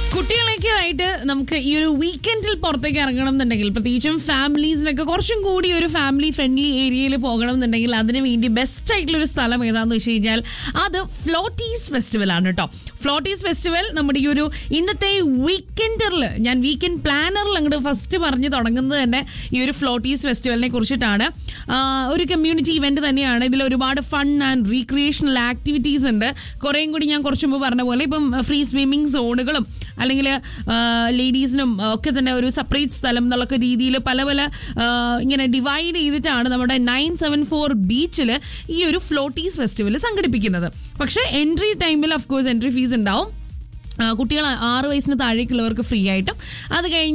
കുട്ടികളൊക്കെ ആയിട്ട് നമുക്ക് ഈ ഒരു വീക്കെൻഡിൽ പുറത്തേക്ക് ഇറങ്ങണം എന്നുണ്ടെങ്കിൽ പ്രത്യേകിച്ചും ഫാമിലീസിനൊക്കെ കുറച്ചും കൂടി ഒരു ഫാമിലി ഫ്രണ്ട്ലി ഏരിയയിൽ പോകണം എന്നുണ്ടെങ്കിൽ അതിന് വേണ്ടി ബെസ്റ്റ് ആയിട്ടുള്ള ഒരു സ്ഥലം ഏതാന്ന് വെച്ച് കഴിഞ്ഞാൽ അത് ഫ്ലോട്ടീസ് ഫെസ്റ്റിവൽ ആണ് കേട്ടോ ഫ്ലോട്ടീസ് ഫെസ്റ്റിവൽ നമ്മുടെ ഈ ഒരു ഇന്നത്തെ വീക്കെൻഡറിൽ ഞാൻ വീക്കെൻഡ് പ്ലാനറിൽ അങ്ങോട്ട് ഫസ്റ്റ് പറഞ്ഞു തുടങ്ങുന്നത് തന്നെ ഈ ഒരു ഫ്ലോട്ടീസ് ഫെസ്റ്റിവലിനെ കുറിച്ചിട്ടാണ് ആ, ഒരു കമ്മ്യൂണിറ്റി ഇവന്റ് തന്നെയാണ് ഇതിൽ ഒരുപാട് ഫൺ ആൻഡ് റീക്രിയേഷണൽ ആക്ടിവിറ്റീസ് ഉണ്ട് കുറേയും കൂടി ഞാൻ കുറച്ച് മുമ്പ് പറഞ്ഞ പോലെ ഇപ്പം ഫ്രീ സ്വിമ്മിംഗ് സോണുകളും അല്ലെങ്കിൽ ലേഡീസിനും ഒക്കെ തന്നെ ഒരു സെപ്പറേറ്റ് സ്ഥലം എന്നുള്ള രീതിയിൽ പല പല ആ, ഇങ്ങനെ ഡിവൈഡ് ചെയ്തിട്ടാണ് നമ്മുടെ നയൻ സെവൻ ഫോർ ബീച്ചിൽ ഈ ഒരു ഫ്ലോട്ടീസ് ഫെസ്റ്റിവൽ സംഘടിപ്പിക്കുന്നത് പക്ഷേ എൻട്രി ടൈമിൽ ഓഫ് കോഴ്സ് എൻട്രി ഫീസ് ഉണ്ടാവും ആ, കുട്ടികൾ ആറ് വയസ്സിന് താഴേക്കുള്ളവർക്ക് ഫ്രീ ആയിട്ടും അത് കഴിഞ്ഞ്